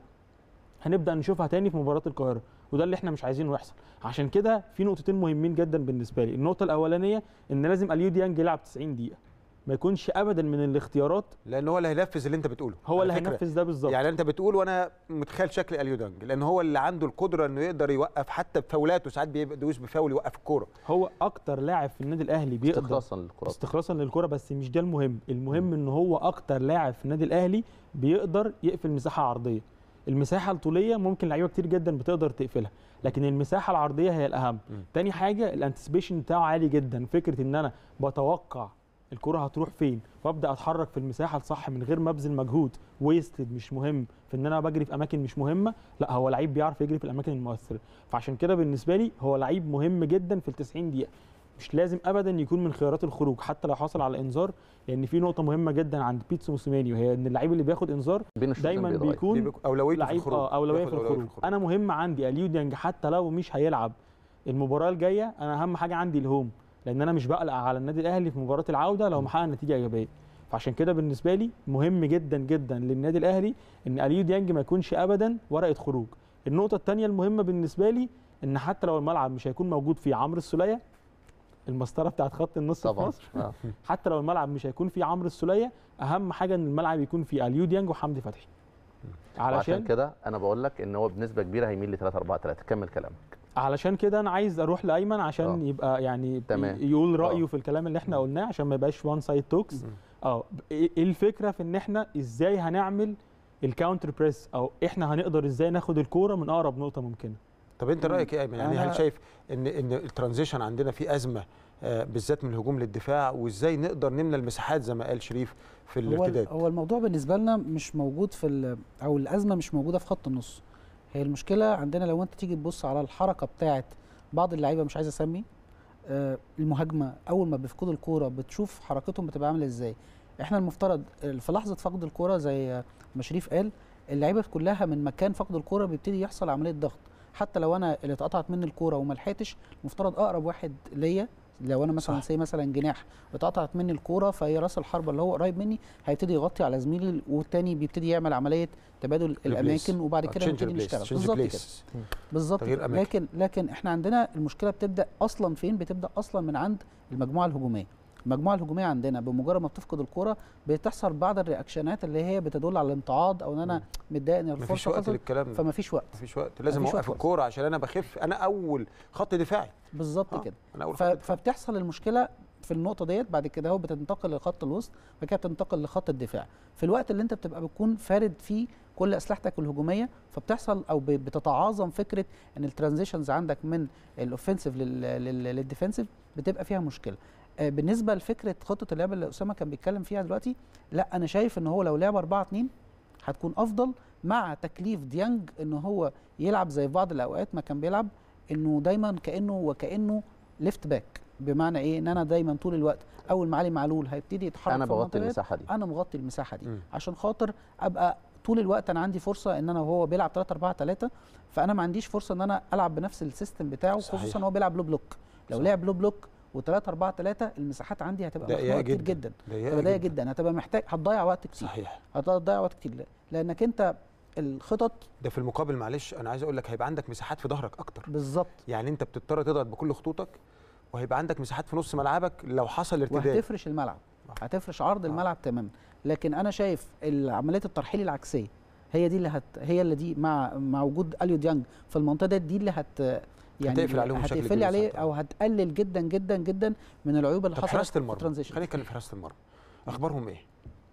هنبدا نشوفها تاني في مباراه القاهره وده اللي احنا مش عايزينه يحصل عشان كده في نقطتين مهمين جدا بالنسبه لي النقطه الاولانيه ان لازم اليو ديانج يلعب 90 دقيقه ما يكونش ابدا من الاختيارات لان هو اللي هينفذ اللي انت بتقوله هو على اللي فكرة. هينفذ ده بالظبط يعني انت بتقول وانا متخيل شكل اليو دانج لان هو اللي عنده القدره انه يقدر يوقف حتى بفاولاته ساعات بيدوس بفاول يوقف الكوره هو اكتر لاعب في النادي الاهلي بيقدر استخلاصا للكرات استخلاصا للكره بس مش ده المهم المهم ان هو اكتر لاعب في النادي الاهلي بيقدر يقفل مساحه عرضيه المساحه الطوليه ممكن لعيبه كتير جدا بتقدر تقفلها لكن المساحه العرضيه هي الاهم م. تاني حاجه الانتسبيشن بتاعه عالي جدا فكره ان انا بتوقع الكره هتروح فين وابدا اتحرك في المساحه الصح من غير ما ابذل مجهود ويستد مش مهم في ان انا بجري في اماكن مش مهمه لا هو لعيب بيعرف يجري في الاماكن المؤثره فعشان كده بالنسبه لي هو لعيب مهم جدا في ال 90 دقيقه مش لازم ابدا يكون من خيارات الخروج حتى لو حصل على انذار لان في نقطه مهمه جدا عند بيتسو موسيماني وهي ان اللعيب اللي بياخد انذار بين الشوطين دايما بيتغير. بيكون دي بيك- اولويته في لعيب الخروج اه اولويه بياخد في الخروج انا مهم عندي اليو ديانج حتى لو مش هيلعب المباراه الجايه انا اهم حاجه عندي الهوم لان انا مش بقلق على النادي الاهلي في مباراه العوده لو محقق نتيجه ايجابيه فعشان كده بالنسبه لي مهم جدا جدا للنادي الاهلي ان اليو ديانج ما يكونش ابدا ورقه خروج النقطه الثانيه المهمه بالنسبه لي ان حتى لو الملعب مش هيكون موجود فيه عمرو السوليه المسطره بتاعت خط النص في طبعا مصر آه. حتى لو الملعب مش هيكون فيه عمرو السوليه اهم حاجه ان الملعب يكون فيه اليو ديانج وحمدي فتحي وعشان علشان كده انا بقول لك ان هو بنسبه كبيره هيميل ل 3 4 3 كمل كلامك علشان كده انا عايز اروح لايمن عشان آه. يبقى يعني تمام. ي- يقول رايه آه. في الكلام اللي احنا قلناه عشان ما يبقاش وان سايد توكس مم. اه ايه إيه الفكره في ان احنا ازاي هنعمل الكاونتر بريس او احنا هنقدر ازاي ناخد الكوره من اقرب نقطه ممكنه طب انت رايك ايه يا ايمن يعني هل أنا- شايف ان ان الترانزيشن عندنا في ازمه آه، بالذات من الهجوم للدفاع وازاي نقدر نملى المساحات زي ما قال شريف في هو الارتداد هو الموضوع بالنسبه لنا مش موجود في ال- او الازمه مش موجوده في خط النص هي المشكله عندنا لو انت تيجي تبص على الحركه بتاعه بعض اللعيبه مش عايز اسمي آه، المهاجمه اول ما بيفقدوا الكوره بتشوف حركتهم بتبقى عامله ازاي احنا المفترض في لحظه فقد الكوره زي ما شريف قال اللعيبه كلها من مكان فقد الكوره بيبتدي يحصل عمليه ضغط حتى لو انا اللي اتقطعت مني الكوره وما لحقتش المفترض اقرب واحد ليا لو انا مثلا صح. سي مثلا جناح اتقطعت مني الكوره فهي راس الحربه اللي هو قريب مني هيبتدي يغطي على زميلي والتاني بيبتدي يعمل عمليه تبادل الاماكن وبعد كده نبتدي نشتغل بالظبط كده بالظبط تغيير كده. أماكن. لكن لكن احنا عندنا المشكله بتبدا اصلا فين بتبدا اصلا من عند المجموعه الهجوميه المجموعه الهجوميه عندنا بمجرد ما بتفقد الكوره بتحصل بعض الرياكشنات اللي هي بتدل على الامتعاض او ان انا متضايق ان مفيش الفرصه وقت حصلت للكلام ده فما فيش وقت مفيش وقت لازم مفيش اوقف وقت. الكوره عشان انا بخف انا اول خط دفاعي بالظبط آه، كده انا اول ف- خط دفاعي فبتحصل المشكله في النقطه ديت بعد كده هو بتنتقل لخط الوسط بعد كده بتنتقل لخط الدفاع في الوقت اللي انت بتبقى بتكون فارد فيه كل اسلحتك الهجوميه فبتحصل او ب- بتتعاظم فكره ان الترانزيشنز عندك من الاوفنسيف للديفنسيف بتبقى فيها مشكله آه، بالنسبه لفكره خطه اللعب اللي اسامه كان بيتكلم فيها دلوقتي لا انا شايف ان هو لو لعب 4 2 هتكون افضل مع تكليف ديانج ان هو يلعب زي في بعض الاوقات ما كان بيلعب انه دايما كانه وكانه ليفت باك بمعنى ايه ان انا دايما طول الوقت اول ما علي معلول هيبتدي يتحرك انا في بغطي المنطقة ديت، المساحه دي انا مغطي المساحه دي مم. عشان خاطر ابقى طول الوقت انا عندي فرصه ان انا وهو بيلعب 3 4 3 فانا ما عنديش فرصه ان انا العب بنفس السيستم بتاعه صحيح. خصوصا ان هو بيلعب لو بلوك لو صح. لعب لو بلوك و3 4 3 المساحات عندي هتبقى ضيقة مخنوقه كتير جدا. جدا ضيقة هتبقى ضيقه جدا هتبقى محتاج هتضيع وقت كتير صحيح هتضيع وقت كتير ليه؟ لانك انت الخطط ده في المقابل معلش انا عايز اقول لك هيبقى عندك مساحات في ظهرك اكتر بالظبط يعني انت بتضطر تضغط بكل خطوطك وهيبقى عندك مساحات في نص ملعبك لو حصل ارتداد وهتفرش الملعب آه. هتفرش عرض آه. الملعب تماما لكن انا شايف عمليه الترحيل العكسيه هي دي اللي هت هي اللي دي مع مع وجود اليو ديانج في المنطقه ديت دي اللي هت يعني هتقفل عليهم بشكل هتقفل كبير عليه طبعاً. او هتقلل جدا جدا جدا من العيوب اللي طب حصلت حراسه في المرمى الترانزيشن خلينا نتكلم في حراسه المرمى اخبارهم ايه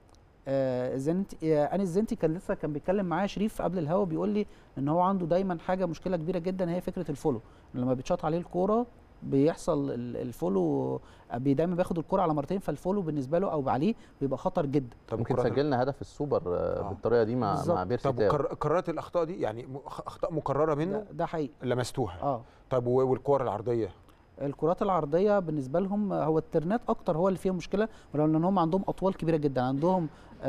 آه زنتي آه انس زنتي كان لسه كان بيتكلم معايا شريف قبل الهوا بيقول لي ان هو عنده دايما حاجه مشكله كبيره جدا هي فكره الفولو لما بيتشاط عليه الكوره بيحصل ال- الفولو بي- دايما بياخد الكره على مرتين فالفولو بالنسبه له او عليه بيبقى خطر جدا طب ممكن الكرات- سجلنا هدف السوبر آه، آه. بالطريقه دي مع بالظبط. مع بيرسي طب تاو وكر- قرارات الاخطاء دي يعني م- خ- اخطاء مكرره منه ده, ده حقيقي لمستوها اه طب و- والكور العرضيه الكرات العرضيه بالنسبه لهم هو الترنات اكتر هو اللي فيهم مشكله ولو ان هم عندهم اطوال كبيره جدا عندهم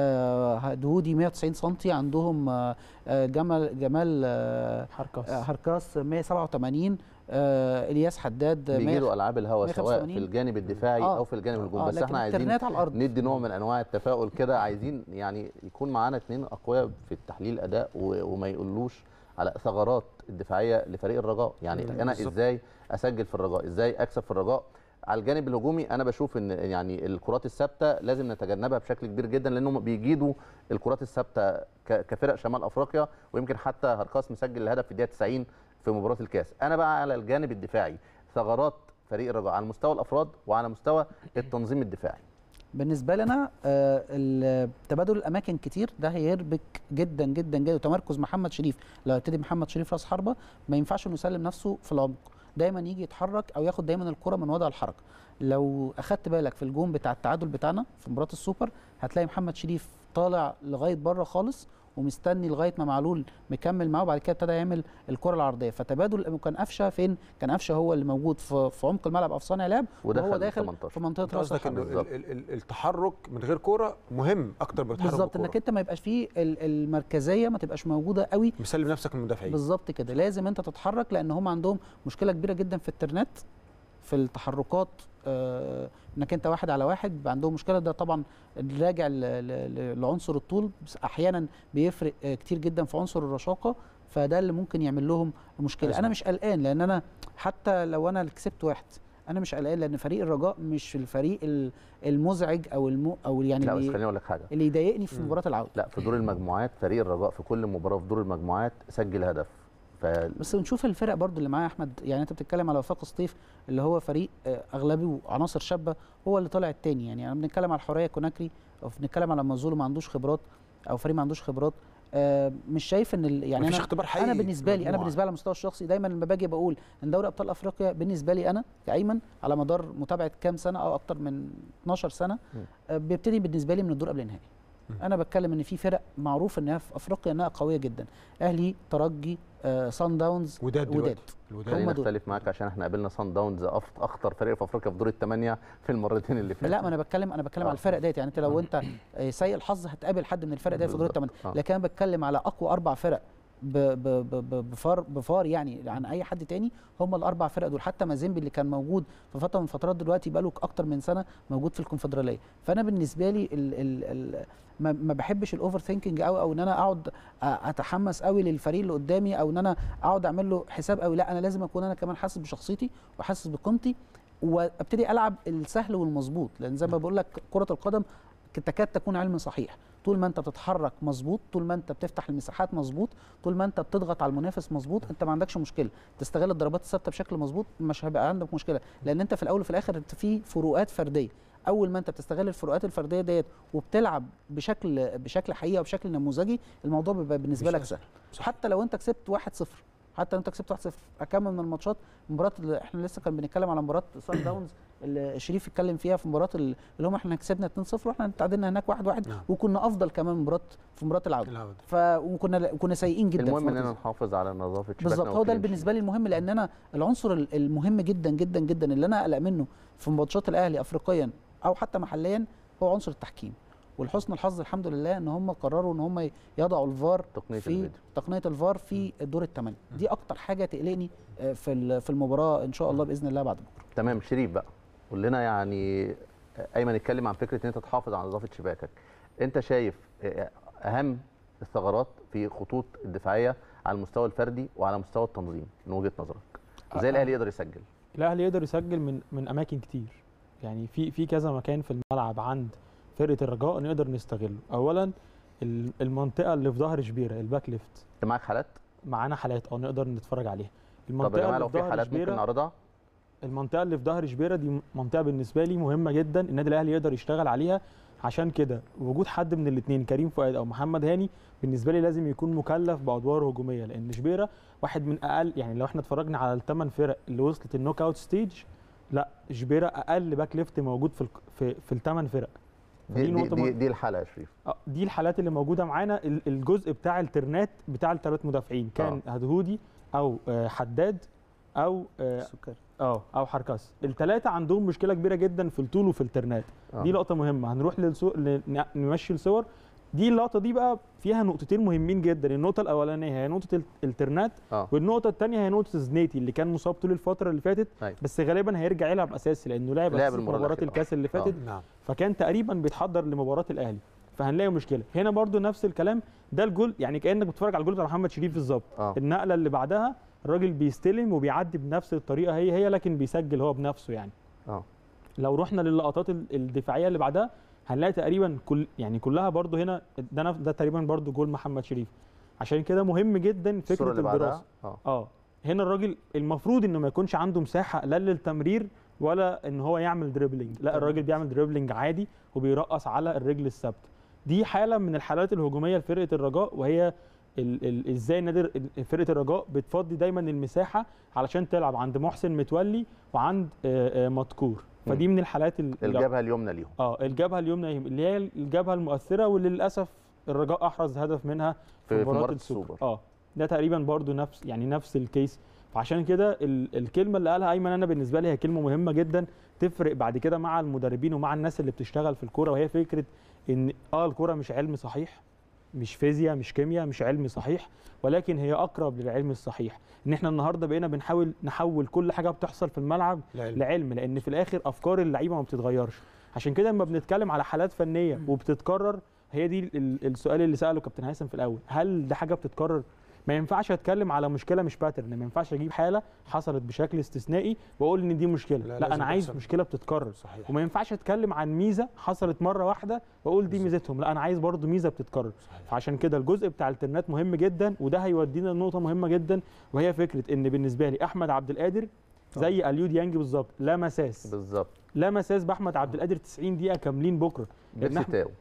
آه، دهودي 190 سم عندهم آه، آه، جمال جمال آه، حركاس آه، هركاس 187 آه، الياس حداد بيجي 100 له العاب الهواء سواء 185. في الجانب الدفاعي آه. او في الجانب الهجومي آه، بس لكن احنا عايزين الترنات على الارض ندي نوع من انواع التفاؤل كده عايزين يعني يكون معانا اثنين اقوياء في التحليل اداء و- وما يقولوش على ثغرات الدفاعيه لفريق الرجاء يعني مم. انا بالظبط. ازاي اسجل في الرجاء ازاي اكسب في الرجاء على الجانب الهجومي انا بشوف ان يعني الكرات الثابته لازم نتجنبها بشكل كبير جدا لانهم بيجيدوا الكرات الثابته ك- كفرق شمال افريقيا ويمكن حتى هركاس مسجل الهدف في الدقيقه 90 في مباراه الكاس انا بقى على الجانب الدفاعي ثغرات فريق الرجاء على مستوى الافراد وعلى مستوى التنظيم الدفاعي بالنسبه لنا آه، ال- تبادل الاماكن كتير ده هيربك جدا جدا جدا وتمركز محمد شريف لو يبتدي محمد شريف راس حربه ما ينفعش انه يسلم نفسه في العمق دايما يجي يتحرك او ياخد دايما الكره من وضع الحركه لو اخدت بالك في الجون بتاع التعادل بتاعنا في مباراه السوبر هتلاقي محمد شريف طالع لغايه بره خالص ومستني لغايه ما معلول مكمل معاه وبعد كده ابتدى يعمل الكره العرضيه فتبادل كان قفشه فين كان قفشه هو اللي موجود في, في عمق الملعب او في صانع لعب ودخل وهو داخل 18. في منطقه انت راس قصدك الحربه انه بالظبط. ال- ال- التحرك من غير كوره مهم اكتر من التحرك بالظبط بالكورة. انك انت ما يبقاش فيه ال- المركزيه ما تبقاش موجوده قوي مسلم نفسك من المدافعين بالظبط كده لازم انت تتحرك لان هم عندهم مشكله كبيره جدا في الترنات في التحركات آه، انك انت واحد على واحد بيبقى عندهم مشكله ده طبعا راجع ل- ل- ل- لعنصر الطول بس احيانا بيفرق آه، كتير جدا في عنصر الرشاقه فده اللي ممكن يعمل لهم مشكله أزمة. انا مش قلقان لان انا حتى لو انا اللي كسبت واحد انا مش قلقان لان فريق الرجاء مش الفريق ال- المزعج او المو او يعني لا بس اللي, خليني اقول لك حاجه اللي يضايقني في مم. مباراه العوده لا في دور المجموعات فريق الرجاء في كل مباراه في دور المجموعات سجل هدف ف بس نشوف الفرق برضو اللي معاه يا احمد يعني انت بتتكلم على وفاق سطيف اللي هو فريق آه، اغلبه عناصر شابه هو اللي طالع التاني يعني انا بنتكلم على الحريه كوناكري او بنتكلم على منزول ما عندوش خبرات او فريق ما عندوش خبرات آه، مش شايف ان ال- يعني مفيش انا اختبار حقيقي انا في بالنسبه لي انا المجموعة. بالنسبه لي على المستوى الشخصي دايما لما باجي بقول ان دوري ابطال افريقيا بالنسبه لي انا كايمن على مدار متابعه كام سنه او اكتر من 12 سنه مم. آه، بيبتدي بالنسبه لي من الدور قبل النهائي مم. انا بتكلم ان في فرق معروف انها في افريقيا انها قويه جدا اهلي ترجي آه، سان داونز وداد وداد دلوقتي الوداد خلينا هم دول. نختلف معاك عشان احنا قابلنا صن داونز أف- اخطر فريق في افريقيا في دور الثمانيه في المرتين اللي فاتوا لا ما انا بتكلم انا بتكلم آه. على الفرق ديت يعني انت لو انت آه، سيء الحظ هتقابل حد من الفرق ديت في دور بالظبط. الثمانيه آه. لكن انا بتكلم على اقوى اربع فرق ب- ب- ب- ب- بفار بفار يعني عن اي حد تاني هم الاربع فرق دول حتى مازيمبي اللي كان موجود في فتره من الفترات دلوقتي بقاله اكتر من سنه موجود في الكونفدراليه فانا بالنسبه لي ال ال ال ما ما بحبش الاوفر ثينكينج قوي او ان انا اقعد أ- اتحمس قوي للفريق اللي قدامي او ان انا اقعد اعمل له حساب قوي لا انا لازم اكون انا كمان حاسس بشخصيتي وحاسس بقيمتي وابتدي العب السهل والمظبوط لان زي ما بقول لك كره القدم تكاد تكون علم صحيح طول ما انت بتتحرك مظبوط طول ما انت بتفتح المساحات مظبوط طول ما انت بتضغط على المنافس مظبوط انت ما عندكش مشكله تستغل الضربات الثابته بشكل مظبوط مش هيبقى عندك مشكله لان انت في الاول وفي الاخر انت في فروقات فرديه اول ما انت بتستغل الفروقات الفرديه ديت وبتلعب بشكل بشكل حقيقي وبشكل نموذجي الموضوع بيبقى بالنسبه مش لك أسهل. سهل صح. حتى لو انت كسبت 1-0 حتى لو انت كسبت 1-0 اكمل من الماتشات مباراه اللي احنا لسه كان بنتكلم على مباراه سان داونز اللي شريف اتكلم فيها في مباراه ال- اللي هم احنا كسبنا 2-0 واحنا تعادلنا هناك 1-1 نعم. وكنا افضل كمان من مباراه في مباراه العوده العودة. ف وكنا كنا سيئين جدا في المهم مباراة اننا الذهاب. نحافظ على نظافه شباكنا بالظبط هو ده والكلين بالنسبه لي المهم لان انا العنصر ال- المهم جدا جدا جدا اللي انا اقلق منه في ماتشات الاهلي افريقيا او حتى محليا هو عنصر التحكيم ولحسن الحظ الحمد لله ان هم قرروا ان هم يضعوا الفار تقنية في الفيديو. تقنيه الفار في الدور الثمانيه دي اكتر حاجه تقلقني آه، في ال- في المباراه ان شاء الله باذن الله بعد بكره تمام شريف بقى قول لنا يعني ايمن اتكلم عن فكره ان انت تحافظ على نظافه شباكك انت شايف اهم الثغرات في خطوط الدفاعيه على المستوى الفردي وعلى مستوى التنظيم من وجهه نظرك ازاي أه. الاهلي يقدر يسجل الاهلي يقدر يسجل من من اماكن كتير يعني في في كذا مكان في الملعب عند فرقه الرجاء نقدر نستغله اولا ال- المنطقه اللي في ظهر شبيره الباك ليفت انت معاك حالات معانا حالات اه نقدر نتفرج عليها طب يا المنطقه جماعه اللي لو في في ظهر حالات ممكن شبيره نعرضها المنطقه اللي في ظهر شبيره دي منطقه بالنسبه لي مهمه جدا النادي الاهلي يقدر يشتغل عليها عشان كده وجود حد من الاثنين كريم فؤاد او محمد هاني بالنسبه لي لازم يكون مكلف بادوار هجوميه لان شبيره واحد من اقل يعني لو احنا اتفرجنا على الثمان فرق اللي وصلت النوك اوت ستيج لا شبيره اقل باك ليفت موجود في الك- في, في الثمان فرق دي, فدي دي, نقطة دي, مهمة. دي الحلقه يا شريف آه، دي الحالات اللي موجوده معانا ال- الجزء بتاع الترنات بتاع الثلاث مدافعين كان هدهودي او آه، حداد او اه السكري آه، او حركاس الثلاثه عندهم مشكله كبيره جدا في الطول وفي الترنات آه. دي لقطه مهمه هنروح للصور ل- ن- نمشي الصور دي اللقطه دي بقى فيها نقطتين مهمين جدا النقطه الاولانيه هي نقطه ال- الترنات اه والنقطه الثانيه هي نقطه زنيتي اللي كان مصاب طول الفتره اللي فاتت أيوة. بس غالبا هيرجع يلعب اساسي لانه لعب لعب اساسي في المباراة مباراه الأخيرة. الكاس اللي فاتت نعم فكان تقريبا بيتحضر لمباراه الاهلي فهنلاقي مشكله هنا برضو نفس الكلام ده الجول يعني كانك بتتفرج على الجول بتاع محمد شريف بالظبط اه النقله اللي بعدها الراجل بيستلم وبيعدي بنفس الطريقه هي هي لكن بيسجل هو بنفسه يعني اه لو رحنا للقطات ال- الدفاعيه اللي بعدها هنلاقي تقريبا كل يعني كلها برضو هنا ده نف- ده تقريبا برضو جول محمد شريف عشان كده مهم جدا الصوره فكره اللي الدراسه بعدها اه اه هنا الراجل المفروض انه ما يكونش عنده مساحه لا للتمرير ولا ان هو يعمل دريبلينج لا الراجل بيعمل دريبلينج عادي وبيرقص على الرجل الثابته دي حاله من الحالات الهجوميه لفرقه الرجاء وهي ال- ال- ازاي نادر ال- فرقه الرجاء بتفضي دايما المساحه علشان تلعب عند محسن متولي وعند آه، آه، مذكور فدي من الحالات ال- اللي- الجبهه اليمنى ليهم اه الجبهه اليمنى اللي هي الجبهه المؤثره واللي للاسف الرجاء احرز هدف منها في, في- في مباراه مباراة السوبر السوبر. اه ده تقريبا برضو نفس يعني نفس الكيس فعشان كده ال- الكلمه اللي قالها ايمن انا بالنسبه لي هي كلمه مهمه جدا تفرق بعد كده مع المدربين ومع الناس اللي بتشتغل في الكوره وهي فكره ان اه الكوره مش علم صحيح مش فيزياء مش كيمياء مش علم صحيح ولكن هي اقرب للعلم الصحيح ان احنا النهارده بقينا بنحاول نحول كل حاجه بتحصل في الملعب العلم. لعلم لان في الاخر افكار اللعيبه ما بتتغيرش عشان كده لما بنتكلم على حالات فنيه وبتتكرر هي دي ال- السؤال اللي ساله كابتن هيثم في الاول هل ده حاجه بتتكرر ما ينفعش اتكلم على مشكله مش باترن ما ينفعش اجيب حاله حصلت بشكل استثنائي واقول ان دي مشكله لا، لا, لازم انا عايز تحصل. مشكله بتتكرر صحيح وما ينفعش اتكلم عن ميزه حصلت مره واحده واقول دي ميزتهم لا انا عايز برضو ميزه بتتكرر صحيح. فعشان كده الجزء بتاع الترنات مهم جدا وده هيودينا لنقطه مهمه جدا وهي فكره ان بالنسبه لي احمد عبد القادر زي اليو ديانج بالظبط لا مساس بالظبط لا مساس باحمد عبد القادر 90 دقيقه كاملين بكره لأن بيرسي إحنا- تاو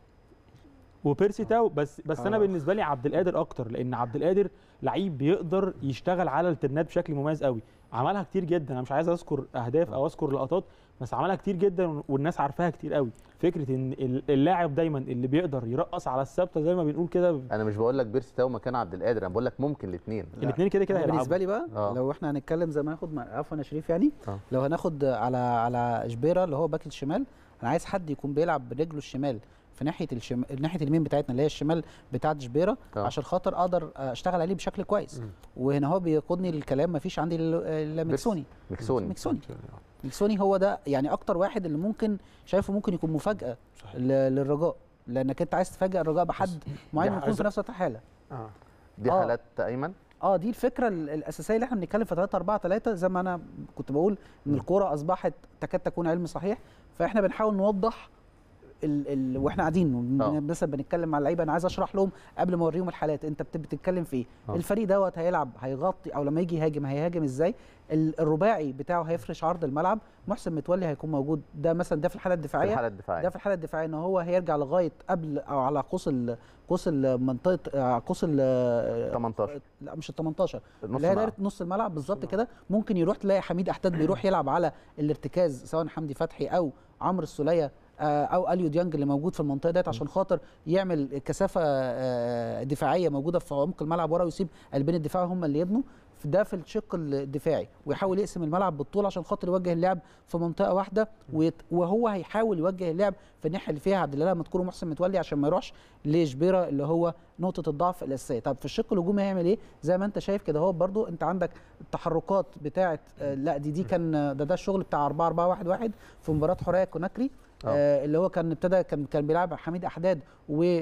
وبيرسي تاو بس بس انا آه. بالنسبه لي عبد القادر اكتر لان عبد القادر لعيب بيقدر يشتغل على الترنات بشكل مميز قوي عملها كتير جدا انا مش عايز اذكر اهداف او اذكر لقطات بس عملها كتير جدا والناس عارفاها كتير قوي فكره ان ال- اللاعب دايما اللي بيقدر يرقص على الثابته زي ما بنقول كده انا مش بقول لك بيرسي تاو مكان عبد القادر انا بقول لك ممكن الاثنين الاثنين كده كده أنا هيلعبوا بالنسبه لي بقى آه. لو احنا هنتكلم زي ما هاخد مع- عفوا يا شريف يعني آه. لو هناخد على على شبيره اللي هو باك الشمال انا عايز حد يكون بيلعب برجله الشمال في ناحيه الشم... ناحيه اليمين بتاعتنا اللي هي الشمال بتاعت شبيره آه. عشان خاطر اقدر اشتغل عليه بشكل كويس مم. وهنا هو بيقودني للكلام مفيش عندي ال- الا ميكسوني مكسوني ميكسوني ميكسوني هو ده يعني اكتر واحد اللي ممكن شايفه ممكن يكون مفاجاه صحيح ل- للرجاء لانك انت عايز تفاجئ الرجاء بحد معين دي يكون في عايزة- نفس الحاله اه دي آه. حالات ايمن اه دي الفكره ال- الاساسيه اللي احنا بنتكلم في 3 4 3 زي ما انا كنت بقول ان الكوره اصبحت تكاد تكون علم صحيح فاحنا بنحاول نوضح ال ال واحنا قاعدين آه. بن- مثلا بنتكلم مع اللعيبه انا عايز اشرح لهم قبل ما اوريهم الحالات انت بت- بتتكلم في ايه آه. الفريق دوت هيلعب هيغطي او لما يجي يهاجم هيهاجم ازاي ال- الرباعي بتاعه هيفرش عرض الملعب محسن متولي هيكون موجود ده مثلا ده في الحاله في الدفاعيه الحاله الدفاعيه ده في الحاله الدفاعيه ان هو هيرجع لغايه قبل او على قوس ال- قوس المنطقه آه، قوس ال 18 لا مش ال 18 نص اللي هي دايره ملعب. نص الملعب بالظبط كده ممكن يروح تلاقي حميد احتاد بيروح يلعب على الارتكاز سواء حمدي فتحي او عمرو السوليه آه، او اليو ديانج اللي موجود في المنطقه ديت عشان خاطر يعمل كثافه آه، دفاعيه موجوده في عمق الملعب ورا ويسيب قلبين الدفاع هم اللي يبنوا في ده في الشق الدفاعي ويحاول يقسم الملعب بالطول عشان خاطر يوجه اللعب في منطقه واحده ويت- وهو هيحاول يوجه اللعب في الناحيه اللي فيها عبد الله مذكور ومحسن متولي عشان ما يروحش لشبيره اللي هو نقطه الضعف الاساسيه طب في الشق الهجومي هيعمل ايه زي ما انت شايف كده هو برضو انت عندك التحركات بتاعه آه، لا دي دي كان آه، ده ده الشغل بتاع 4 4 1 1 في مباراه حوريه كوناكري آه. آه اللي هو كان ابتدى كان كان بيلعب حميد احداد و آه،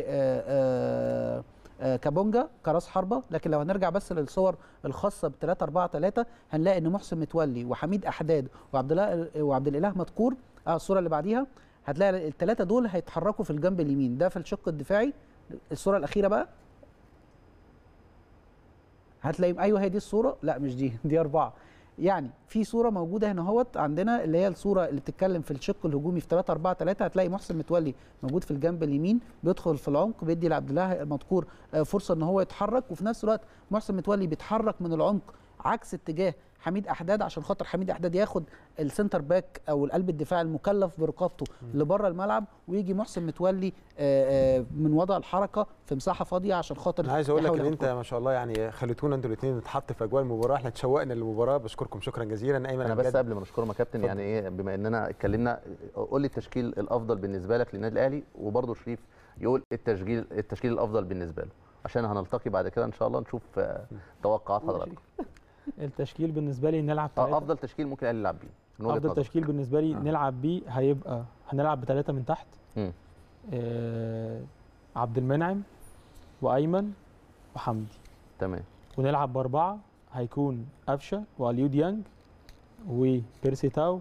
آه، آه، كابونجا كراس حربه لكن لو هنرجع بس للصور الخاصه ب 3 4 3 هنلاقي ان محسن متولي وحميد احداد وعبد الله وعبد الاله مذكور اه الصوره اللي بعديها هتلاقي الثلاثه دول هيتحركوا في الجنب اليمين ده في الشق الدفاعي الصوره الاخيره بقى هتلاقي ايوه هي دي الصوره لا مش دي دي اربعه يعني في صوره موجوده هنا اهوت عندنا اللي هي الصوره اللي بتتكلم في الشق الهجومي في 3 4 3 هتلاقي محسن متولي موجود في الجنب اليمين بيدخل في العمق بيدي لعبد الله مذكور آه، فرصه ان هو يتحرك وفي نفس الوقت محسن متولي بيتحرك من العمق عكس اتجاه حميد احداد عشان خاطر حميد احداد ياخد السنتر باك او القلب الدفاع المكلف برقابته لبره الملعب ويجي محسن متولي آه، آه، من وضع الحركه في مساحه فاضيه عشان خاطر انا عايز اقول لك يحاول ان ياخد انت ما شاء الله يعني خليتونا انتوا الاثنين نتحط في اجواء المباراه احنا اتشوقنا للمباراه بشكركم شكرا جزيلا ايمن انا بس بجد قبل ما نشكرهم يا كابتن يعني ايه بما اننا اتكلمنا قول لي التشكيل الافضل بالنسبه لك للنادي الاهلي وبرضه شريف يقول التشكيل التشكيل الافضل بالنسبه له عشان هنلتقي بعد كده ان شاء الله نشوف آه، توقعات حضراتكم التشكيل بالنسبه لي نلعب اه ثلاثة. افضل تشكيل ممكن الاهلي يلعب بيه من وجهة افضل نظرك. تشكيل بالنسبه لي آه. نلعب بيه هيبقى هنلعب بثلاثه من تحت مم. آه عبد المنعم وايمن وحمدي تمام ونلعب باربعه هيكون قفشه واليو ديانج وبيرسي تاو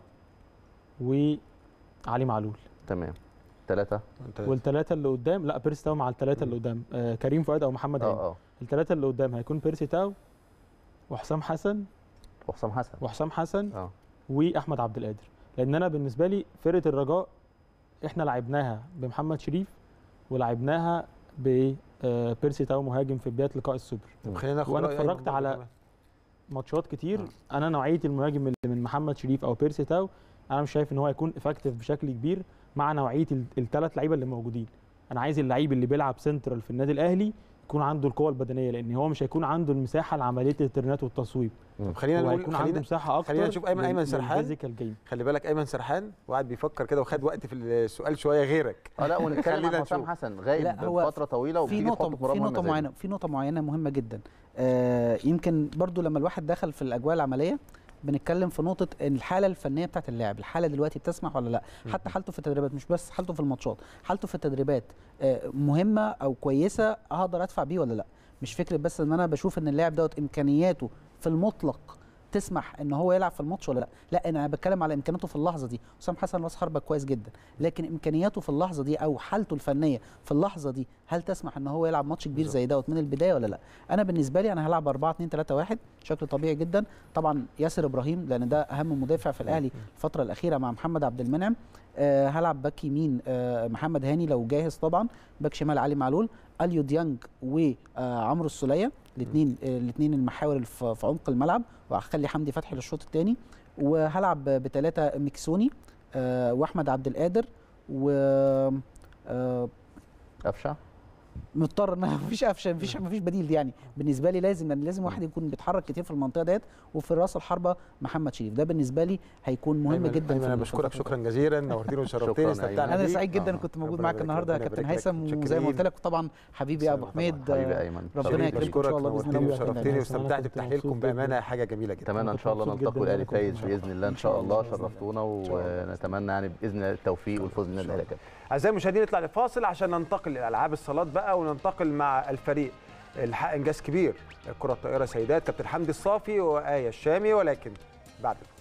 وعلي معلول تمام ثلاثة انت والثلاثه اللي قدام لا بيرسي تاو مع الثلاثه اللي قدام آه كريم فؤاد او محمد اه هاني اه الثلاثه اللي قدام هيكون بيرسي تاو وحسام حسن وحسام حسن وحسام حسن اه واحمد عبد القادر لان انا بالنسبه لي فرقه الرجاء احنا لعبناها بمحمد شريف ولعبناها ببيرسي تاو مهاجم في بدايه لقاء السوبر طب خلينا ناخد وأنا رأي أيمن اتفرجت برضه على- كمان. ماتشات كتير آه. انا نوعيه المهاجم اللي من محمد شريف او بيرسي تاو انا مش شايف ان هو هيكون افكتيف بشكل كبير مع نوعيه الثلاث لعيبه اللي موجودين انا عايز اللعيب اللي بيلعب سنترال في النادي الاهلي يكون عنده القوه البدنيه لان هو مش هيكون عنده المساحه لعمليه الترنات والتصويب طب خلينا هو نقول هيكون عنده خلينا مساحه اكتر خلينا نشوف أيمن- أيمن لل- سرحان. للفيزيكال جيم خلي بالك ايمن سرحان وقعد بيفكر كده وخد وقت في السؤال شويه غيرك اه لا ونتكلم خلينا عن حسام نشوف. حسن غايب لا، هو فترة طويلة في وبتيجي تحطه نقطة في مباراة في مهمة نقطة زي دي. معينة في نقطة معينة مهمة جدا آه يمكن برضو لما الواحد دخل في الأجواء العملية بنتكلم في نقطة إن الحالة الفنية بتاعت اللاعب، الحالة دلوقتي بتسمح ولا لا؟ حتى حالته في التدريبات مش بس حالته في الماتشات، حالته في التدريبات آه مهمة أو كويسة أقدر أدفع بيه ولا لا؟ مش فكرة بس إن أنا بشوف إن اللاعب دوت إمكانياته في المطلق تسمح ان هو يلعب في الماتش ولا لا لا انا بتكلم على امكانياته في اللحظه دي حسام حسن راس حربه كويس جدا لكن امكانياته في اللحظه دي او حالته الفنيه في اللحظه دي هل تسمح ان هو يلعب ماتش كبير بالظبط. زي دوت من البدايه ولا لا انا بالنسبه لي انا هلعب 4 2 3 1 بشكل طبيعي جدا طبعا ياسر ابراهيم لان ده اهم مدافع في الاهلي الفتره الاخيره مع محمد عبد المنعم أه هلعب باك يمين أه محمد هاني لو جاهز طبعا باك شمال علي معلول اليو ديانج وعمرو السوليه الاثنين الاثنين المحاور اللي في في عمق الملعب وهخلي حمدي فتحي للشوط الثاني وهلعب بثلاثه ميكسوني أه واحمد عبد القادر و أه قفشة مضطر ما مفيش قفشه مفيش مفيش بديل يعني بالنسبه لي لازم يعني لازم واحد يكون بيتحرك كتير في المنطقه ديت وفي راس الحربه محمد شريف ده بالنسبه لي هيكون مهم أيمن- جدا أيمن في انا ال- بشكرك في شكرا جزيلا نورتني وشرفتني شكراً يا استمتعنا أيمن. انا بيك. سعيد جدا آه. كنت موجود ربنا معاك يبارك لك، النهارده يا ربنا كابتن يبارك لك. هيثم وزي ما شكراً. قلت لك طبعا حبيبي يا ابو سلام حميد طبعاً. حبيبي ايمن ربنا شريف يكرمك. ليك. إن شاء الله بإذن نورتني الله. وشرفتني أنا واستمتعت كنت بتحليلكم مبسوط بامانه جداً. حاجه جميله جدا اتمنى ان شاء الله مبسوط نلتقي جداً والاهلي إن أنا فايز كنت باذن الله ان إن شاء شاء الله الله بإذن الله. شرفتونا إن شاء الله. ونتمنى يعني باذن الله التوفيق والفوز للنادي الاهلي يا كابتن. اعزائي المشاهدين نطلع لفاصل عشان ننتقل لالعاب الصالات بقى وننتقل مع الفريق الحق انجاز كبير كره الطائره سيدات كابتن حمدي الصافي وايه الشامي ولكن بعد الفاصل